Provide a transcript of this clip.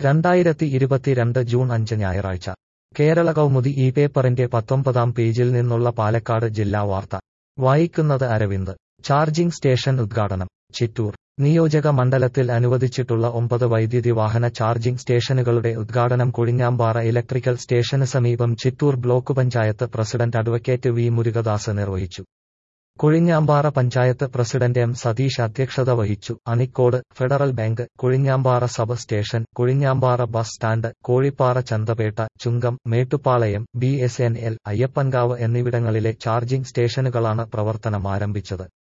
രണ്ടായിരത്തി ഇരുപത്തിരണ്ട് ജൂൺ അഞ്ച് ഞായറാഴ്ച കേരള കൗമുദി ഈ പേപ്പറിന്റെ പത്തൊമ്പതാം പേജിൽ നിന്നുള്ള പാലക്കാട് ജില്ലാ വാർത്ത വായിക്കുന്നത് അരവിന്ദ് ചാർജിംഗ് സ്റ്റേഷൻ ഉദ്ഘാടനം ചിറ്റൂർ നിയോജക മണ്ഡലത്തിൽ അനുവദിച്ചിട്ടുള്ള ഒമ്പത് വൈദ്യുതി വാഹന ചാർജിംഗ് സ്റ്റേഷനുകളുടെ ഉദ്ഘാടനം കൊഴിഞ്ഞാമ്പാറ ഇലക്ട്രിക്കൽ സ്റ്റേഷന് സമീപം Chittur block panchayat president advocate V Murugadas നിർവഹിച്ചു കൊഴിഞ്ഞാമ്പാറ പഞ്ചായത്ത് പ്രസിഡന്റ് എം സതീഷ് അധ്യക്ഷത വഹിച്ചു Anikode Federal Bank Kozhinjampara sub station Kozhinjampara bus stand Kozhipara Chanthapetta Chungam Mettupalayam B S N L Ayyappankavu എന്നിവിടങ്ങളിലെ ചാർജിംഗ് സ്റ്റേഷനുകളാണ് പ്രവർത്തനം ആരംഭിച്ചത്